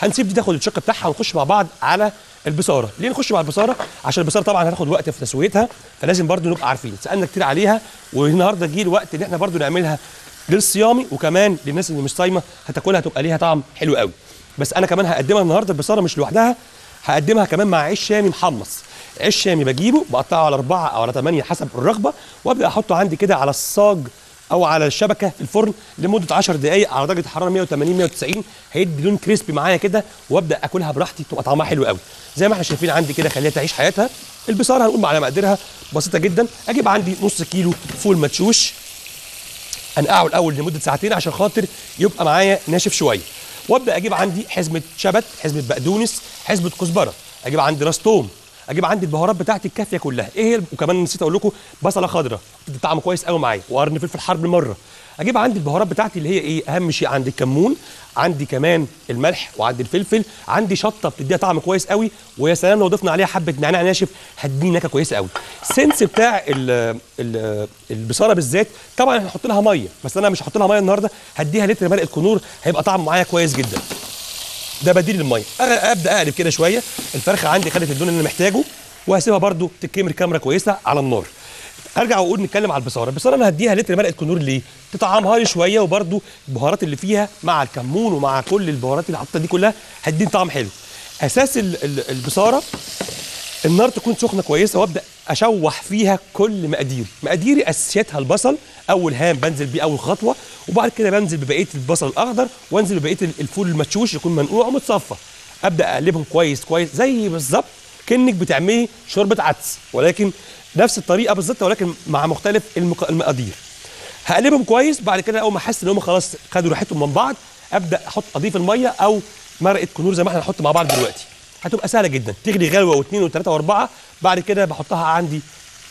هنسيب دي تاخد الشق بتاعها ونخش مع بعض على البصاره ليه نخش مع البصاره عشان البصاره طبعا هتاخد وقت في تسويتها فلازم برضو نبقى عارفين سالنا كتير عليها والنهارده جه الوقت ان احنا برضو نعملها للصيامي وكمان للناس اللي مش صايمه هتاكلها تبقى ليها طعم حلو قوي بس انا كمان هقدمها النهارده البصاره مش لوحدها هقدمها كمان مع عيش شامي محمص عيش شامي بجيبه بقطعه على أربعة أو على ثمانية حسب الرغبة وأبدأ أحطه عندي كده على الصاج أو على الشبكة في الفرن لمدة 10 دقايق على درجة حرارة 180 190 هيدي لون كريسبي معايا كده وأبدأ أكلها براحتي تبقى طعمها حلو قوي زي ما احنا شايفين عندي كده خليها تعيش حياتها البصارة هنقول على مقاديرها بسيطة جدا أجيب عندي نص كيلو فول مدشوش انقعه الاول لمده ساعتين عشان خاطر يبقى معايا ناشف شويه وابدا اجيب عندي حزمه شبت حزمه بقدونس حزمه كزبره اجيب عندي راس توم اجيب عندي البهارات بتاعتي الكافيه كلها ايه هي وكمان نسيت اقول لكم بصله خضراء بتدي طعم كويس قوي معايا وقرن فلفل حار بالمره اجيب عندي البهارات بتاعتي اللي هي ايه اهم شيء عندي الكمون عندي كمان الملح وعندي الفلفل عندي شطه بتديها طعم كويس قوي ويا سلام لو ضفنا عليها حبه نعناع ناشف هتديني نكهه كويسه قوي السنس بتاع ال ال البصاره بالذات طبعا هنحط لها ميه بس انا مش هحط لها ميه النهارده هديها لتر مرقه كنور هيبقى طعم معايا كويس جدا ده بديل للميه أغ- ابدا اقلب كده شويه الفرخه عندي خدت اللون اللي انا محتاجه وهسيبها برده تتكمر كاميرا كويسه على النار ارجع واقول نتكلم على البصاره البصاره انا هديها لتر مرقه كنور ليه تطعمها لي شويه وبرده البهارات اللي فيها مع الكمون ومع كل البهارات اللي حاططها دي كلها هتديني طعم حلو اساس ال- ال- البصاره النار تكون سخنه كويسه وابدا اشوح فيها كل مقاديري مقاديري اساسياتها البصل اول هام بنزل بيه اول خطوه وبعد كده بنزل ببقيه البصل الاخضر وانزل ببقيه ال- الفول المدشوش يكون منقوع ومتصفى ابدا اقلبهم كويس كويس زي بالظبط كانك بتعملي شوربه عدس ولكن نفس الطريقه بالظبط ولكن مع مختلف المق- المقادير هقلبهم كويس بعد كده اول ما احس ان هم خلاص خدوا ريحتهم من بعض ابدا احط اضيف الميه او مرقه كنور زي ما احنا هنحط مع بعض دلوقتي هتبقى سهله جدا تغلي غلوه واثنين وثلاثه واربعه بعد كده بحطها عندي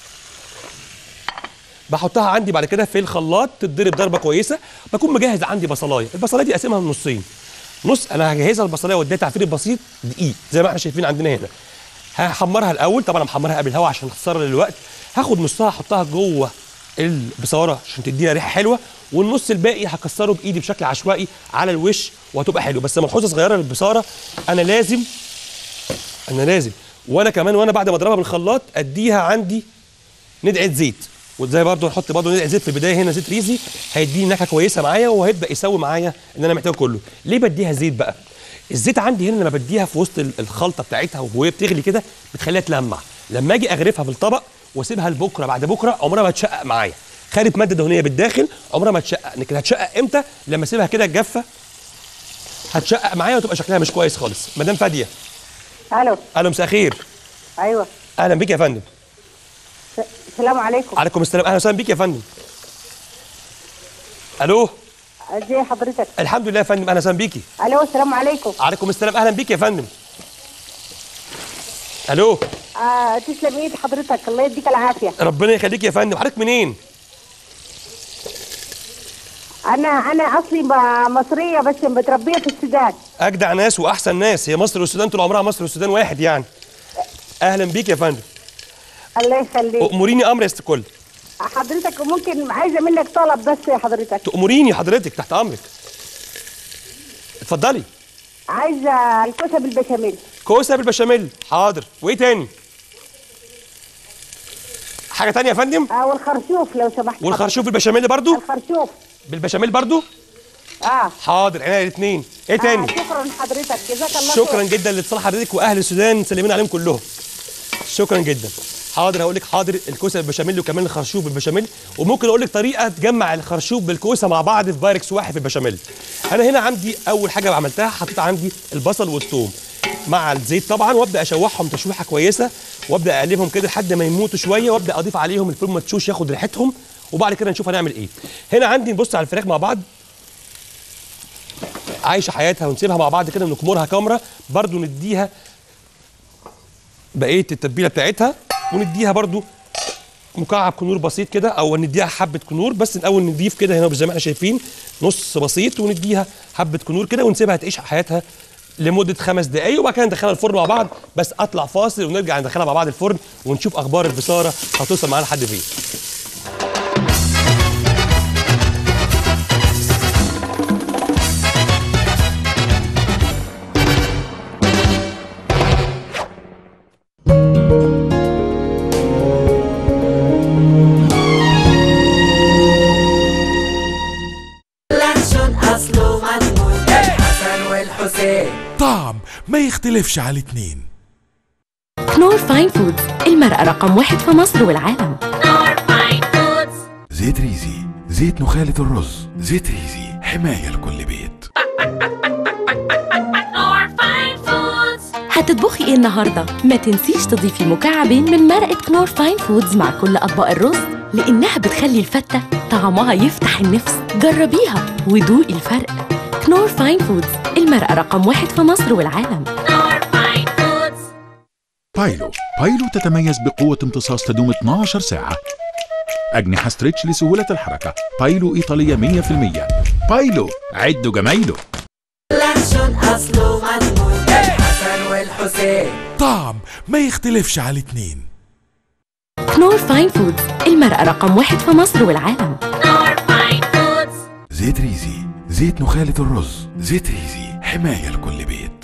بحطها عندي بعد كده في الخلاط تتضرب ضربه كويسه بكون مجهز عندي بصلايه البصلايه دي اقسمها نصين نص انا هجهزها البصلايه واديها تعفير بسيط دقيق زي ما احنا شايفين عندنا هنا هحمرها الاول طبعا محمرها قبل الهواء عشان اختصر للوقت هاخد نصها احطها جوه البصاره عشان تدينا ريحه حلوه والنص الباقي هكسره بايدي بشكل عشوائي على الوش وهتبقى حلو بس ملحوظه صغيره للبصاره انا لازم انا لازم وانا كمان وانا بعد ما اضربها بالخلاط اديها عندي ندعه زيت وزي برضو نحط برضو ندعه زيت في البدايه هنا زيت ريزي هيديني نكهه كويسه معايا وهيبدا يسوي معايا اللي انا محتاجه كله ليه بديها زيت بقى الزيت عندي هنا لما بديها في وسط ال- الخلطه بتاعتها وهي بتغلي كده بتخليها تلمع لما اجي اغرفها في الطبق واسيبها لبكره بعد بكره عمرها ما تشقق معايا خدت ماده دهنيه بالداخل عمرها ما تشقق لكن هتشقق امتى لما اسيبها كده جافه هتشقق معايا وتبقى شكلها مش كويس خالص مدام فاديه الو اهلا مساء خير ايوه اهلا بيك يا فندم س- السلام عليكم عليكم السلام اهلا وسهلا بيك يا فندم الو ازي حضرتك الحمد لله يا فندم اهلا وسهلا بيكي الو السلام عليكم عليكم السلام اهلا بيك يا فندم الو آه تسلم ايد حضرتك الله يديك العافيه ربنا يخليك يا فندم حضرتك منين انا انا اصلي ب- مصريه بس متربيه في السودان اجدع ناس واحسن ناس هي مصر والسودان طول عمرها مصر والسودان واحد يعني اهلا بيك يا فندم الله يخليك اموريني امر يا ست الكل حضرتك ممكن عايزه منك طلب بس يا حضرتك تأمريني حضرتك تحت امرك اتفضلي عايزه الكوسه بالبشاميل كوسه بالبشاميل حاضر وايه تاني حاجه تانية يا فندم آه والخرشوف لو سمحت والخرشوف بالبشاميل برضو حضرتك. الخرشوف بالبشاميل برضو اه حاضر عينيا الاثنين ايه آه تاني شكرا حضرتك جزاك الله شكرا خير. جدا لاتصال حضرتك واهل السودان مسلمين عليهم كلهم شكرا جدا حاضر هقول لك حاضر الكوسه بالبشاميل وكمان الخرشوف بالبشاميل وممكن اقول لك طريقه تجمع الخرشوف بالكوسه مع بعض في بايركس واحد في البشاميل انا هنا عندي اول حاجه عملتها حطيت عندي البصل والثوم مع الزيت طبعا وابدا اشوحهم تشويحه كويسه وابدا اقلبهم كده لحد ما يموتوا شويه وابدا اضيف عليهم الفول مدشوش ياخد ريحتهم وبعد كده نشوف هنعمل ايه هنا عندي نبص على الفراخ مع بعض عايشه حياتها ونسيبها مع بعض كده نكمرها كامره برضو نديها بقيه التتبيله بتاعتها ونديها برضو مكعب كنور بسيط كده او نديها حبه كنور بس الاول نضيف كده هنا زي ما احنا شايفين نص بسيط ونديها حبه كنور كده ونسيبها تعيش حياتها لمده خمس دقائق وبعد كده ندخلها الفرن مع بعض بس اطلع فاصل ونرجع ندخلها مع بعض الفرن ونشوف اخبار البصاره هتوصل معانا لحد فين والحسين طعم ما يختلفش على الاتنين كنور فاين فودز المرأة رقم واحد في مصر والعالم زيت ريزي زيت نخالة الرز زيت ريزي حماية لكل بيت هتطبخي ايه النهاردة؟ ما تنسيش تضيفي مكعبين من مرقة كنور فاين فودز مع كل أطباق الرز لأنها بتخلي الفتة طعمها يفتح النفس جربيها ودوقي الفرق كنور فاين فودز المرأة رقم واحد في مصر والعالم بايلو بايلو تتميز بقوة امتصاص تدوم 12 ساعة أجنحة ستريتش لسهولة الحركة بايلو إيطالية 100% بايلو عدوا جمايله لانشون اصله مضمون الحسن والحسين طعم ما يختلفش على الاتنين كنور فاين فودز المرأة رقم واحد في مصر والعالم زيت ريزي زيت نخالة الرز زيت ريزي حماية لكل بيت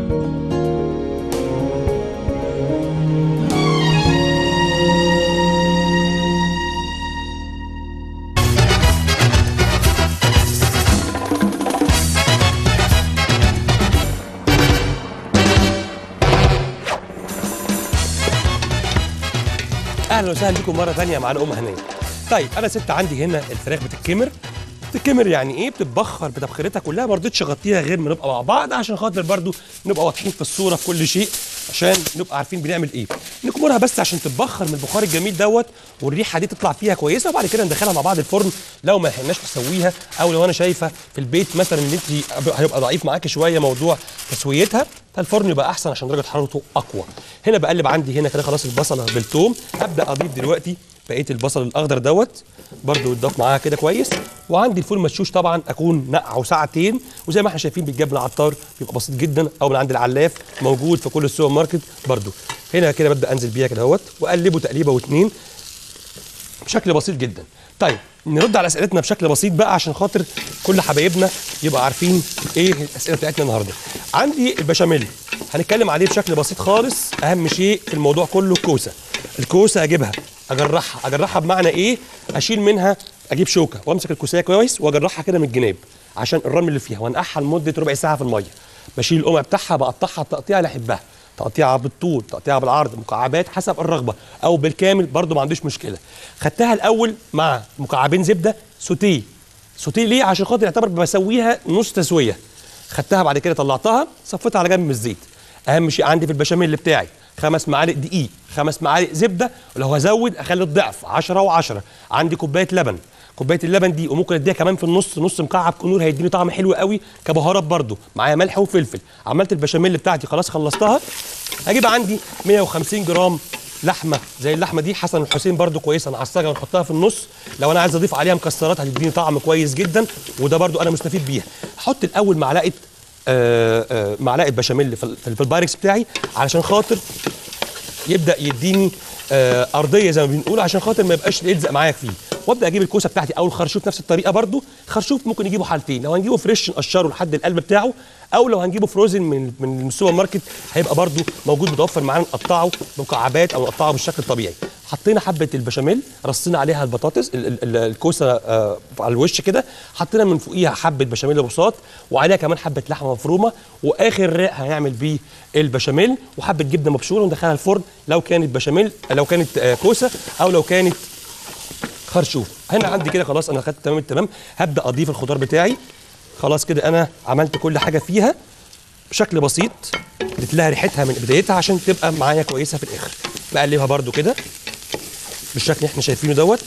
اهلا وسهلا بكم مره ثانيه معانا ام هنيه طيب انا ست عندي هنا الفراخ بتتكمر بتتكمر يعني ايه بتتبخر بتبخيرتها كلها ما رضيتش اغطيها غير ما نبقى مع بعض عشان خاطر برضو نبقى واضحين في الصوره في كل شيء عشان نبقى عارفين بنعمل ايه نكمرها بس عشان تتبخر من البخار الجميل دوت والريحه دي تطلع فيها كويسه وبعد كده ندخلها مع بعض الفرن لو ما لحقناش نسويها او لو انا شايفه في البيت مثلا ان انت هيبقى ضعيف معاكي شويه موضوع تسويتها فالفرن يبقى احسن عشان درجه حرارته اقوى هنا بقلب عندي هنا كده خلاص البصله بالثوم هبدا اضيف دلوقتي بقيه البصل الاخضر دوت برده يتضاف معاها كده كويس وعندي الفول مشوش طبعا اكون نقعه ساعتين وزي ما احنا شايفين بيتجاب من العطار بيبقى بسيط جدا او من عند العلاف موجود في كل السوبر ماركت برده هنا كده ببدا انزل بيها كده اهوت واقلبه تقليبه واتنين بشكل بسيط جدا طيب نرد على اسئلتنا بشكل بسيط بقى عشان خاطر كل حبايبنا يبقى عارفين ايه الاسئله بتاعتنا النهارده عندي البشاميل هنتكلم عليه بشكل بسيط خالص اهم شيء في الموضوع كله الكوسه الكوسه اجيبها اجرحها اجرحها بمعنى ايه اشيل منها اجيب شوكه وامسك الكوسيه كويس واجرحها كده من الجناب عشان الرمل اللي فيها وانقعها لمده ربع ساعه في الميه بشيل القمع بتاعها بقطعها التقطيع اللي احبها تقطيعها بالطول تقطيعها بالعرض مكعبات حسب الرغبه او بالكامل برضو ما عنديش مشكله خدتها الاول مع مكعبين زبده سوتيه سوتيه ليه عشان خاطر يعتبر بسويها نص تسويه خدتها بعد كده طلعتها صفيتها على جنب من الزيت اهم شيء عندي في البشاميل بتاعي خمس معالق دقيق خمس معالق زبده ولو هزود اخلي الضعف 10 و10 عندي كوبايه لبن كوبايه اللبن دي وممكن اديها كمان في النص نص مكعب كنور هيديني طعم حلو قوي كبهارات برده معايا ملح وفلفل عملت البشاميل بتاعتي خلاص خلصتها هجيب عندي 150 جرام لحمه زي اللحمه دي حسن الحسين برده كويسه نعصجها ونحطها في النص لو انا عايز اضيف عليها مكسرات هتديني طعم كويس جدا وده برده انا مستفيد بيها احط الاول معلقه آه آه معلقه بشاميل في, ال- في البايركس بتاعي علشان خاطر يبدا يديني آه ارضيه زي ما بنقول عشان خاطر ما يبقاش يلزق معايا فيه وابدا اجيب الكوسه بتاعتي او الخرشوف نفس الطريقه برده خرشوف ممكن نجيبه حالتين لو هنجيبه فريش نقشره لحد القلب بتاعه او لو هنجيبه فروزن من من السوبر ماركت هيبقى برده موجود متوفر معانا نقطعه مكعبات او نقطعه بالشكل الطبيعي حطينا حبه البشاميل رصينا عليها البطاطس ال- ال- ال- الكوسه آه على الوش كده حطينا من فوقيها حبه بشاميل بساط وعليها كمان حبه لحمه مفرومه واخر رق هنعمل بيه البشاميل وحبه جبنه مبشوره وندخلها الفرن لو كانت بشاميل لو كانت آه كوسه او لو كانت خرشوف هنا عندي كده خلاص انا خدت تمام التمام هبدا اضيف الخضار بتاعي خلاص كده انا عملت كل حاجه فيها بشكل بسيط اديت لها ريحتها من بدايتها عشان تبقى معايا كويسه في الاخر بقلبها برده كده بالشكل اللي احنا شايفينه دوت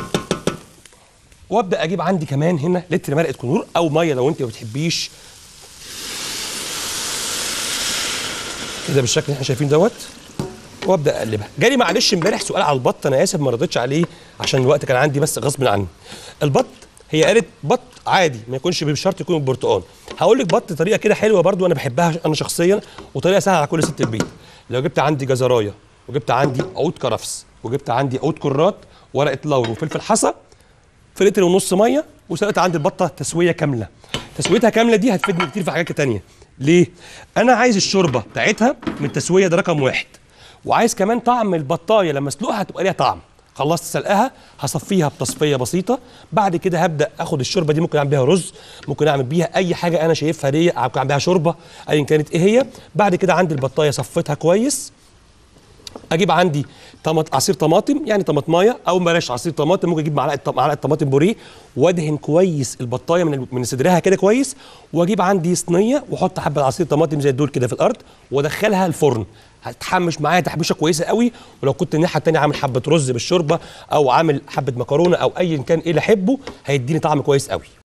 وابدا اجيب عندي كمان هنا لتر مرقه كنور او ميه لو انت ما بتحبيش كده بالشكل اللي احنا شايفينه دوت وابدا اقلبها جالي معلش امبارح سؤال على البط انا اسف ما رضيتش عليه عشان الوقت كان عندي بس غصب عني البط هي قالت بط عادي ما يكونش بشرط يكون برتقال هقول لك بط طريقه كده حلوه برضو انا بحبها انا شخصيا وطريقه سهله على كل ست البيت لو جبت عندي جزرايه وجبت عندي عود كرفس وجبت عندي عود كرات ورقه لورا وفلفل حصى في لتر ونص ميه وسلقت عندي البطه تسويه كامله تسويتها كامله دي هتفيدني كتير في حاجات تانية ليه انا عايز الشوربه بتاعتها من التسويه ده رقم واحد وعايز كمان طعم البطايه لما اسلقها تبقى ليها طعم خلصت سلقها هصفيها بتصفيه بسيطه بعد كده هبدا اخد الشوربه دي ممكن اعمل بيها رز ممكن اعمل بيها اي حاجه انا شايفها ليا ممكن اعمل بيها شوربه ايا كانت ايه هي بعد كده عندي البطايه صفيتها كويس اجيب عندي طماط عصير طماطم يعني طماطمايه او بلاش عصير طماطم ممكن اجيب معلقه طم- معلقه طماطم بوريه وادهن كويس البطايه من ال- من صدرها كده كويس واجيب عندي صينيه واحط حبه عصير طماطم زي دول كده في الارض وادخلها الفرن هتحمش معايا تحميشه كويسه قوي ولو كنت الناحيه التانيه عامل حبه رز بالشوربه او عامل حبه مكرونه او ايا كان ايه اللي احبه هيديني طعم كويس قوي